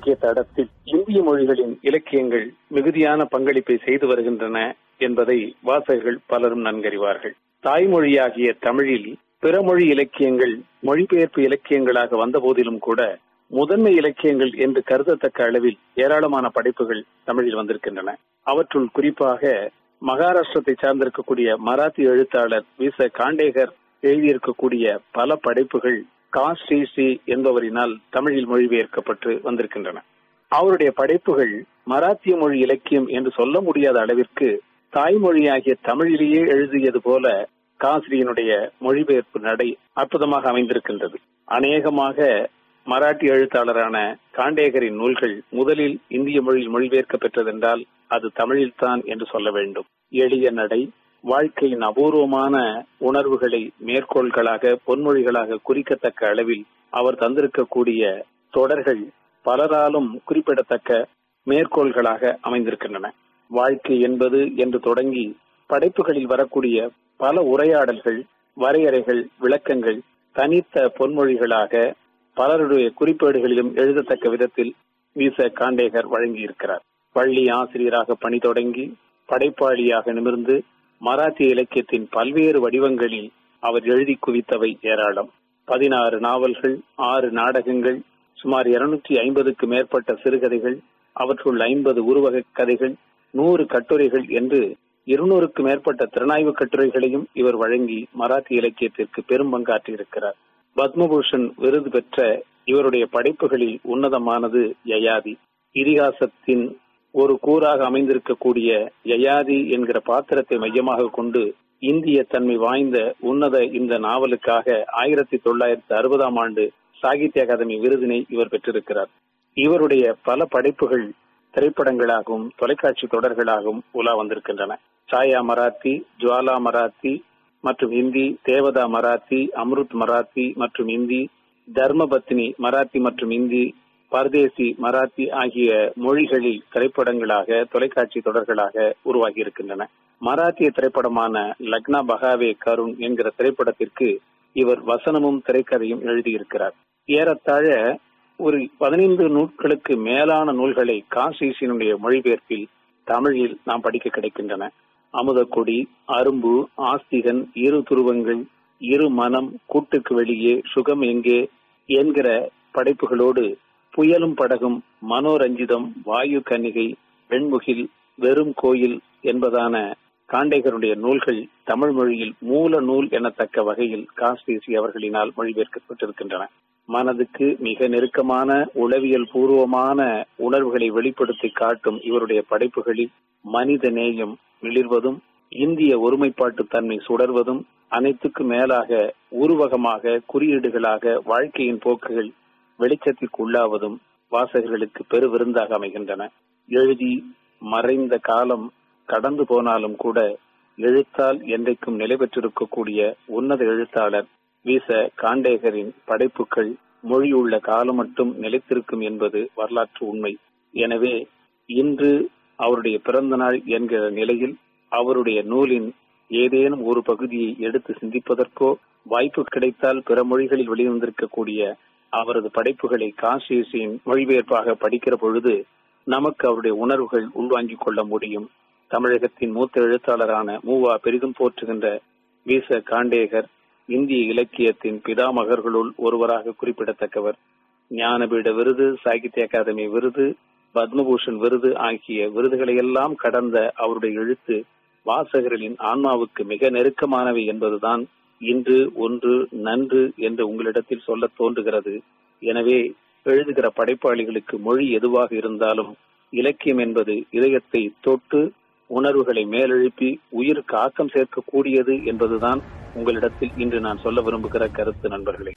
இலக்கிய தடத்தில் இந்திய மொழிகளின் இலக்கியங்கள் மிகுதியான பங்களிப்பை செய்து வருகின்றன என்பதை வாசகர்கள் பலரும் நன்கறிவார்கள் தாய்மொழியாகிய தமிழில் பிற மொழி இலக்கியங்கள் மொழிபெயர்ப்பு இலக்கியங்களாக வந்த போதிலும் கூட முதன்மை இலக்கியங்கள் என்று கருதத்தக்க அளவில் ஏராளமான படைப்புகள் தமிழில் வந்திருக்கின்றன அவற்றுள் குறிப்பாக மகாராஷ்டிரத்தை சார்ந்திருக்கக்கூடிய மராத்தி எழுத்தாளர் வி ச காண்டேகர் எழுதியிருக்கக்கூடிய பல படைப்புகள் கா ஸ்ரீ ஸ்ரீ என்பவரினால் தமிழில் மொழிபெயர்க்கப்பட்டு வந்திருக்கின்றன அவருடைய படைப்புகள் மராத்திய மொழி இலக்கியம் என்று சொல்ல முடியாத அளவிற்கு தாய்மொழியாகிய தமிழிலேயே எழுதியது போல காசிரியனுடைய மொழிபெயர்ப்பு நடை அற்புதமாக அமைந்திருக்கின்றது அநேகமாக மராட்டி எழுத்தாளரான காண்டேகரின் நூல்கள் முதலில் இந்திய மொழியில் மொழிபெயர்க்க பெற்றதென்றால் அது தமிழில்தான் என்று சொல்ல வேண்டும் எளிய நடை வாழ்க்கையின் அபூர்வமான உணர்வுகளை மேற்கோள்களாக பொன்மொழிகளாக குறிக்கத்தக்க அளவில் அவர் தந்திருக்கக்கூடிய தொடர்கள் பலராலும் குறிப்பிடத்தக்க மேற்கோள்களாக அமைந்திருக்கின்றன வாழ்க்கை என்பது என்று தொடங்கி படைப்புகளில் வரக்கூடிய பல உரையாடல்கள் வரையறைகள் விளக்கங்கள் தனித்த பொன்மொழிகளாக பலருடைய குறிப்பேடுகளிலும் எழுதத்தக்க விதத்தில் வீச காண்டேகர் வழங்கியிருக்கிறார் பள்ளி ஆசிரியராக பணி தொடங்கி படைப்பாளியாக நிமிர்ந்து மராத்திய இலக்கியத்தின் பல்வேறு வடிவங்களில் அவர் எழுதி குவித்தவை ஏராளம் பதினாறு நாவல்கள் ஆறு நாடகங்கள் சுமார் இருநூற்றி ஐம்பதுக்கு மேற்பட்ட சிறுகதைகள் அவற்றுள் ஐம்பது உருவக கதைகள் நூறு கட்டுரைகள் என்று இருநூறுக்கு மேற்பட்ட திறனாய்வு கட்டுரைகளையும் இவர் வழங்கி மராத்திய இலக்கியத்திற்கு பெரும் பங்காற்றியிருக்கிறார் பத்மபூஷன் விருது பெற்ற இவருடைய படைப்புகளில் உன்னதமானது யயாதி இதிகாசத்தின் ஒரு கூறாக அமைந்திருக்கக்கூடிய யயாதி என்கிற பாத்திரத்தை மையமாக கொண்டு இந்திய தன்மை வாய்ந்த உன்னத இந்த நாவலுக்காக ஆயிரத்தி தொள்ளாயிரத்தி அறுபதாம் ஆண்டு சாகித்ய அகாதமி விருதினை இவர் பெற்றிருக்கிறார் இவருடைய பல படைப்புகள் திரைப்படங்களாகவும் தொலைக்காட்சி தொடர்களாகவும் உலா வந்திருக்கின்றன சாயா மராத்தி ஜுவாலா மராத்தி மற்றும் இந்தி தேவதா மராத்தி அம்ருத் மராத்தி மற்றும் இந்தி தர்மபத்னி மராத்தி மற்றும் இந்தி பர்தேசி மராத்தி ஆகிய மொழிகளில் திரைப்படங்களாக தொலைக்காட்சி தொடர்களாக உருவாகி இருக்கின்றன மராத்திய திரைப்படமான லக்னா பகாவே கருண் என்கிற திரைப்படத்திற்கு இவர் வசனமும் திரைக்கதையும் எழுதியிருக்கிறார் ஏறத்தாழ ஒரு பதினைந்து நூல்களுக்கு மேலான நூல்களை காசிசினுடைய மொழிபெயர்ப்பில் தமிழில் நாம் படிக்க கிடைக்கின்றன அமுதக்கொடி அரும்பு ஆஸ்திகன் இரு துருவங்கள் இரு மனம் கூட்டுக்கு வெளியே சுகம் எங்கே என்கிற படைப்புகளோடு புயலும் படகும் மனோரஞ்சிதம் வாயு கன்னிகை வெண்முகில் வெறும் கோயில் என்பதான காண்டேகருடைய நூல்கள் தமிழ் மொழியில் மூல நூல் எனத்தக்க வகையில் காஸ்டிசி அவர்களினால் மொழிபெயர்க்கப்பட்டிருக்கின்றன மனதுக்கு மிக நெருக்கமான உளவியல் பூர்வமான உணர்வுகளை வெளிப்படுத்தி காட்டும் இவருடைய படைப்புகளில் மனித நேயம் மிளிர்வதும் இந்திய ஒருமைப்பாட்டு தன்மை சுடர்வதும் அனைத்துக்கு மேலாக உருவகமாக குறியீடுகளாக வாழ்க்கையின் போக்குகள் வெளிச்சத்திற்கு உள்ளாவதும் வாசகர்களுக்கு பெரு விருந்தாக அமைகின்றன எழுதி மறைந்த காலம் கடந்து போனாலும் கூட எழுத்தால் என்றைக்கும் நிலை பெற்றிருக்கக்கூடிய உன்னத எழுத்தாளர் வீச காண்டேகரின் படைப்புகள் மொழியுள்ள காலம் மட்டும் நிலைத்திருக்கும் என்பது வரலாற்று உண்மை எனவே இன்று அவருடைய பிறந்த நாள் என்கிற நிலையில் அவருடைய நூலின் ஏதேனும் ஒரு பகுதியை எடுத்து சிந்திப்பதற்கோ வாய்ப்பு கிடைத்தால் பிற மொழிகளில் வெளிவந்திருக்கக்கூடிய அவரது படைப்புகளை காசியின் மொழிபெயர்ப்பாக படிக்கிற பொழுது நமக்கு அவருடைய உணர்வுகள் உள்வாங்கிக் கொள்ள முடியும் தமிழகத்தின் மூத்த எழுத்தாளரான மூவா பெரிதும் போற்றுகின்ற வீச காண்டேகர் இந்திய இலக்கியத்தின் பிதாமகர்களுள் ஒருவராக குறிப்பிடத்தக்கவர் ஞானபீட விருது சாகித்ய அகாதமி விருது பத்மபூஷன் விருது ஆகிய விருதுகளை எல்லாம் கடந்த அவருடைய எழுத்து வாசகர்களின் ஆன்மாவுக்கு மிக நெருக்கமானவை என்பதுதான் இன்று ஒன்று நன்று என்று உங்களிடத்தில் சொல்ல தோன்றுகிறது எனவே எழுதுகிற படைப்பாளிகளுக்கு மொழி எதுவாக இருந்தாலும் இலக்கியம் என்பது இதயத்தை தொட்டு உணர்வுகளை மேலெழுப்பி உயிருக்கு ஆக்கம் சேர்க்கக்கூடியது என்பதுதான் உங்களிடத்தில் இன்று நான் சொல்ல விரும்புகிற கருத்து நண்பர்களே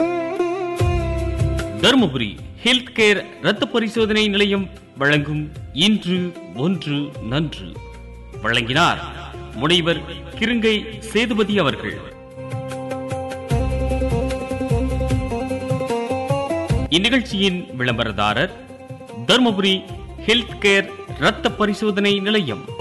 தருமபுரி ஹெல்த் கேர் ரத்த பரிசோதனை நிலையம் வழங்கும் இன்று ஒன்று நன்று வழங்கினார் முனைவர் கிருங்கை சேதுபதி அவர்கள் இந்நிகழ்ச்சியின் விளம்பரதாரர் தருமபுரி ஹெல்த் கேர் ரத்த பரிசோதனை நிலையம்